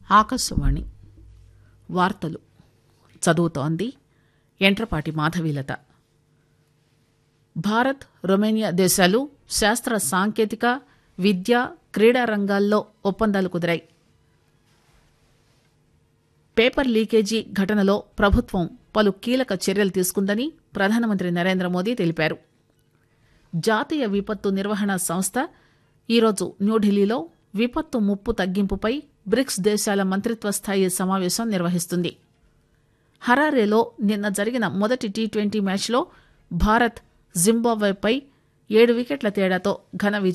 ఆకాశవాణి వార్తలు చదువుతోంది ఎంట్రపాటి మాధవీలత భారత్ రొమేనియా దేశాలు శాస్త్ర సాంకేతిక విద్య క్రీడా రంగాల్లో ఒప్పందాలు కుదిరాయి పేపర్ లీకేజీ ఘటనలో ప్రభుత్వం పలు కీలక చర్యలు తీసుకుందని ప్రధానమంత్రి నరేంద్ర మోదీ తెలిపారు జాతీయ విపత్తు నిర్వహణ సంస్థ ఈరోజు న్యూఢిల్లీలో విపత్తు ముప్పు తగ్గింపుపై బ్రిక్స్ దేశాల మంత్రిత్వ స్థాయి సమావేశం నిర్వహిస్తుంది హరారేలో నిన్న జరిగిన మొదటి టీ ట్వంటీ మ్యాచ్లో భారత్ జింబాబ్వేపై ఏడు వికెట్ల తేడాతో ఘన విజయం